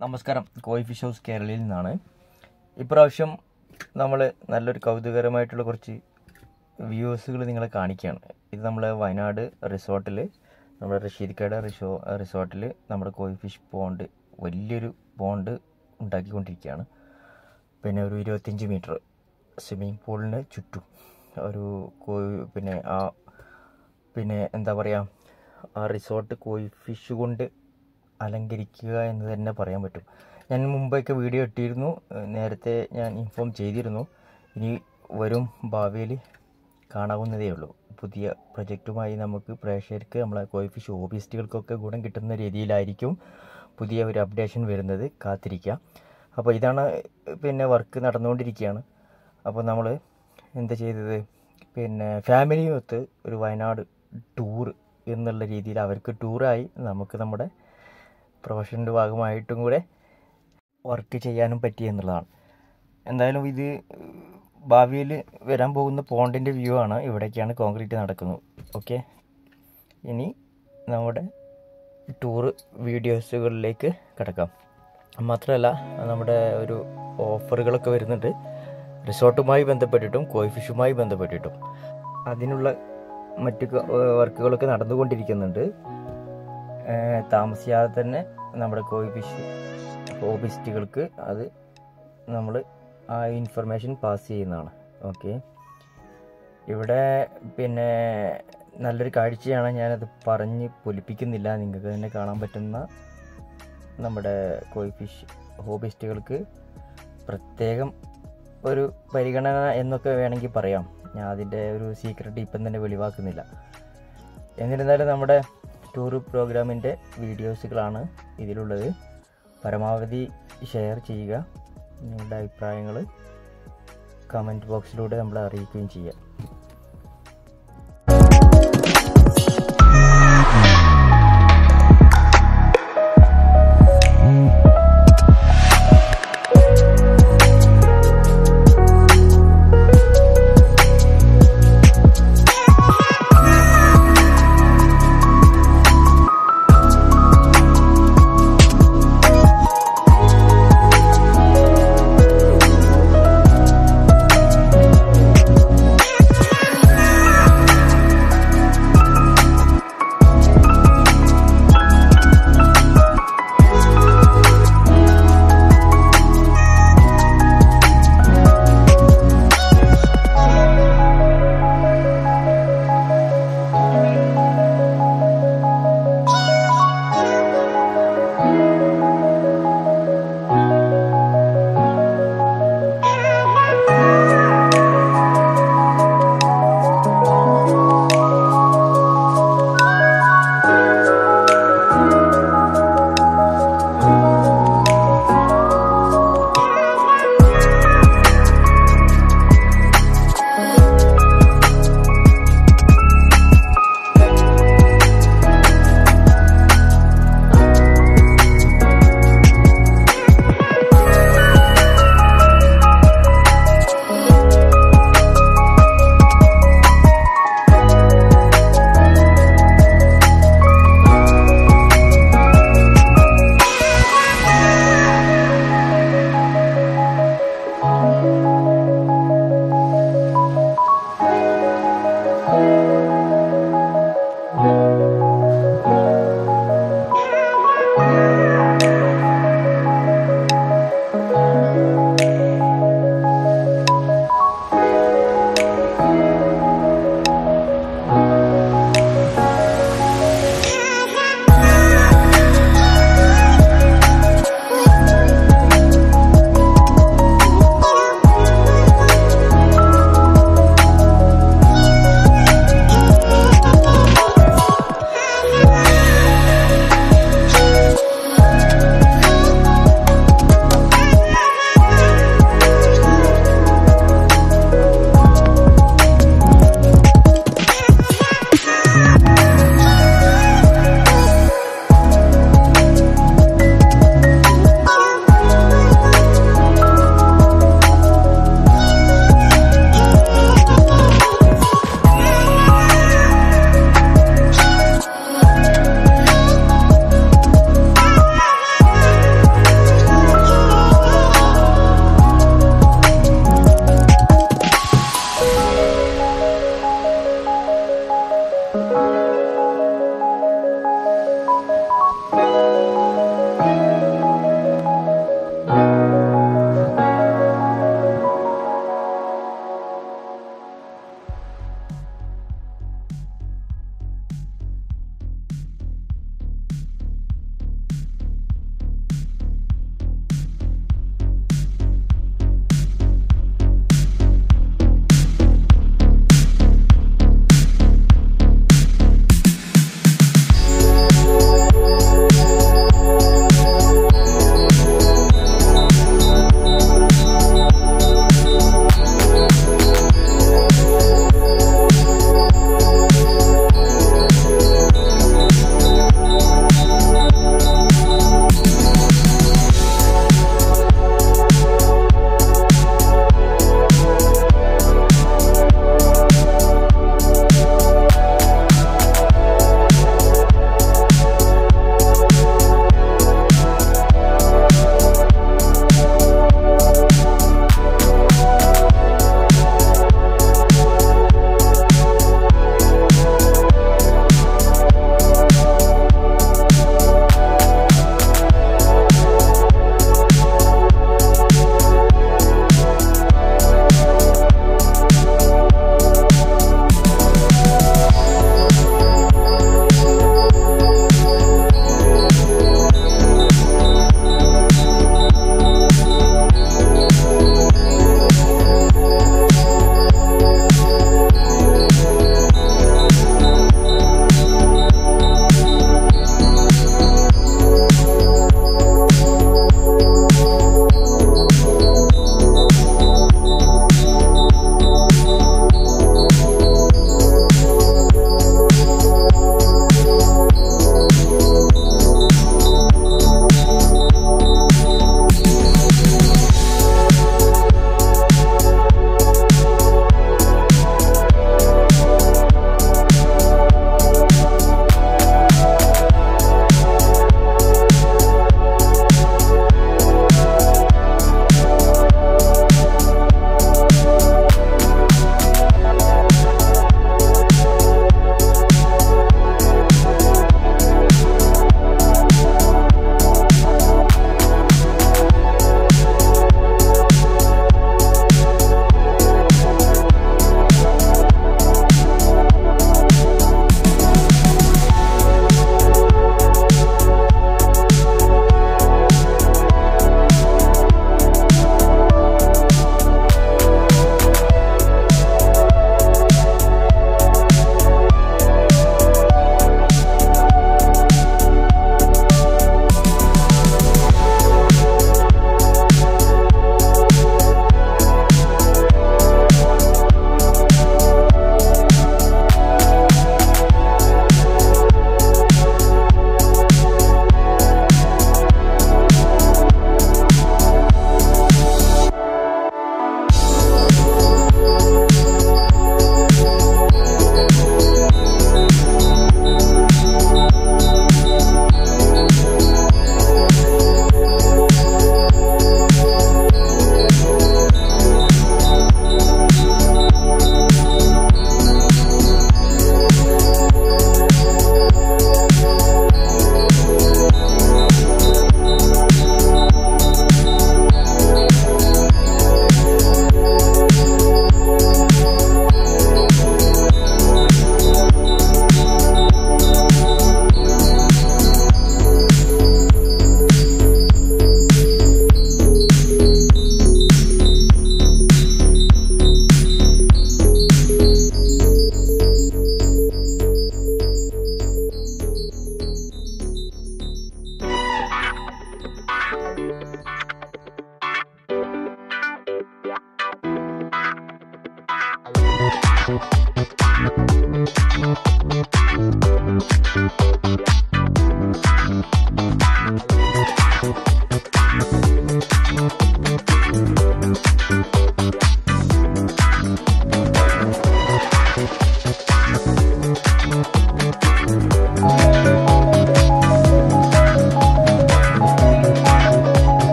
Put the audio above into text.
നമസ്കാരം കോയി fish house കേരളയിൽ നിന്നാണ് ഇപ്രാവശ്യം നമ്മൾ നല്ലൊരു കൗതുകരമായിട്ടുള്ള കുറച്ച് വ്യൂസുകൾ നിങ്ങളെ കാണിക്കുകയാണ് ഇത് നമ്മൾ വയനാട് റിസോർട്ടിൽ നമ്മുടെ റഷീദ്ക്കയുടെ റിസോ റിസോർട്ടിൽ നമ്മുടെ കോയി ഫിഷ് പോണ്ട് വലിയൊരു പോണ്ട് ഉണ്ടാക്കിക്കൊണ്ടിരിക്കുകയാണ് പിന്നെ ഒരു ഇരുപത്തിയഞ്ച് മീറ്റർ സ്വിമ്മിങ് പൂളിന് ചുറ്റും ഒരു കോഴി പിന്നെ ആ പിന്നെ എന്താ പറയുക ആ റിസോർട്ട് കോഴി ഫിഷ് കൊണ്ട് അലങ്കരിക്കുക എന്ന് തന്നെ പറയാൻ പറ്റും ഞാൻ മുമ്പൊക്കെ വീഡിയോ ഇട്ടിരുന്നു ഏഹ് നേരത്തെ ഞാൻ ഇൻഫോം ചെയ്തിരുന്നു ഇനി വരും ഭാവിയിൽ കാണാവുന്നതേ ഉള്ളൂ പുതിയ പ്രൊജക്റ്റുമായി നമുക്ക് പ്രേക്ഷകർക്ക് നമ്മളെ കോഴി ഫിഷ് ഹോബിസ്റ്റുകൾക്കൊക്കെ ഗുണം കിട്ടുന്ന രീതിയിലായിരിക്കും പുതിയ ഒരു അപ്ഡേഷൻ വരുന്നത് കാത്തിരിക്കുക അപ്പോൾ ഇതാണ് പിന്നെ വർക്ക് നടന്നുകൊണ്ടിരിക്കുകയാണ് അപ്പോൾ നമ്മൾ എന്താ ചെയ്തത് പിന്നെ ഫാമിലിയുമൊത്ത് ഒരു വയനാട് ടൂർ എന്നുള്ള രീതിയിൽ അവർക്ക് ടൂറായി നമുക്ക് നമ്മുടെ പ്രൊഫഷൻ്റെ ഭാഗമായിട്ടും കൂടെ വർക്ക് ചെയ്യാനും പറ്റി എന്നുള്ളതാണ് എന്തായാലും ഇത് ഭാവിയിൽ വരാൻ പോകുന്ന പോണ്ടിൻ്റെ വ്യൂ ആണ് ഇവിടേക്കാണ് കോൺക്രീറ്റ് നടക്കുന്നത് ഓക്കെ ഇനി നമ്മുടെ ടൂർ വീഡിയോസുകളിലേക്ക് കിടക്കാം മാത്രമല്ല നമ്മുടെ ഒരു ഓഫറുകളൊക്കെ വരുന്നുണ്ട് റിസോർട്ടുമായി ബന്ധപ്പെട്ടിട്ടും കോയി ഫിഷുമായി ബന്ധപ്പെട്ടിട്ടും അതിനുള്ള മറ്റു ക- വർക്കുകളൊക്കെ നടന്നുകൊണ്ടിരിക്കുന്നുണ്ട് ഏഹ് താമസിയാതെ തന്നെ നമ്മുടെ കോയി ഫിഷ് ഹോബിസ്റ്റുകൾക്ക് അത് നമ്മൾ ആ ഇൻഫർമേഷൻ പാസ് ചെയ്യുന്നതാണ് ഓക്കെ ഇവിടെ പിന്നെ നല്ലൊരു കാഴ്ചയാണ് ഞാനത് പറഞ്ഞ് പൊലിപ്പിക്കുന്നില്ല നിങ്ങൾക്ക് തന്നെ കാണാൻ പറ്റുന്ന നമ്മുടെ കോയി ഫിഷ് ഹോബിസ്റ്റുകൾക്ക് പ്രത്യേകം ഒരു പരിഗണന എന്നൊക്കെ വേണമെങ്കിൽ പറയാം ഞാൻ അതിൻ്റെ ഒരു സീക്രട്ട് ഇപ്പം തന്നെ വെളിവാക്കുന്നില്ല എന്നിരുന്നാലും നമ്മുടെ ടൂർ പ്രോഗ്രാമിൻ്റെ വീഡിയോസുകളാണ് ഇതിലുള്ളത് പരമാവധി ഷെയർ ചെയ്യുക നിങ്ങളുടെ അഭിപ്രായങ്ങൾ കമൻറ്റ് ബോക്സിലൂടെ നമ്മളെ അറിയിക്കുകയും ചെയ്യുക